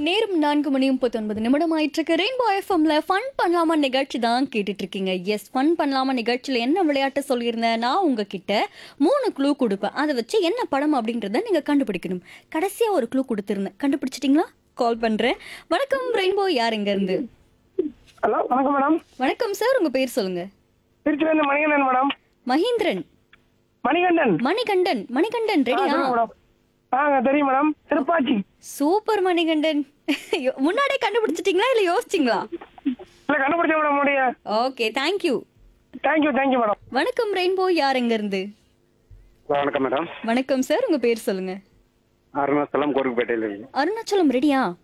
நேரம் நான்கு மணி முப்பத்தொன்பது நிமிடம் ஆயிட்டிருக்கு ரெயின்போ எஃப்எம்ல ஃபன் பண்ணலாமா நிகழ்ச்சி தான் கேட்டுட்டு இருக்கீங்க எஸ் ஃபன் பண்ணலாமா நிகழ்ச்சியில் என்ன விளையாட்டு சொல்லியிருந்தேன் நான் உங்ககிட்ட மூணு க்ளூ கொடுப்பேன் அதை வச்சு என்ன படம் அப்படின்றத நீங்க கண்டுபிடிக்கணும் கடைசியா ஒரு க்ளூ கொடுத்துருந்தேன் கண்டுபிடிச்சிட்டிங்களா கால் பண்றேன் வணக்கம் ரெயின்போ யார் எங்க இருந்து ஹலோ வணக்கம் மேடம் வணக்கம் சார் உங்க பேர் சொல்லுங்க திருச்சியிலேருந்து மணிகண்டன் மேடம் மகேந்திரன் மணிகண்டன் மணிகண்டன் மணிகண்டன் ஆ, ரெடியா சொல்லுங்க மேடம் ஆ தெரியும் மேடம் திருப்பாச்சி சூப்பர் மணிகண்டன் முன்னாடியே கண்டுபிடிச்சிட்டீங்களா இல்ல யோசிச்சிங்களா இல்லை கண்டுபிடிச்ச மேடம் முடிய okay thank you thank you thank you madam வணக்கம் ரெயின்போ யார் எங்க இருந்து வணக்கம் மேடம் வணக்கம் சார் உங்க பேர் சொல்லுங்க அருணாச்சலம் கோருக்குப்பேட்டையில இருக்கு அருணாச்சலம் ரெடியா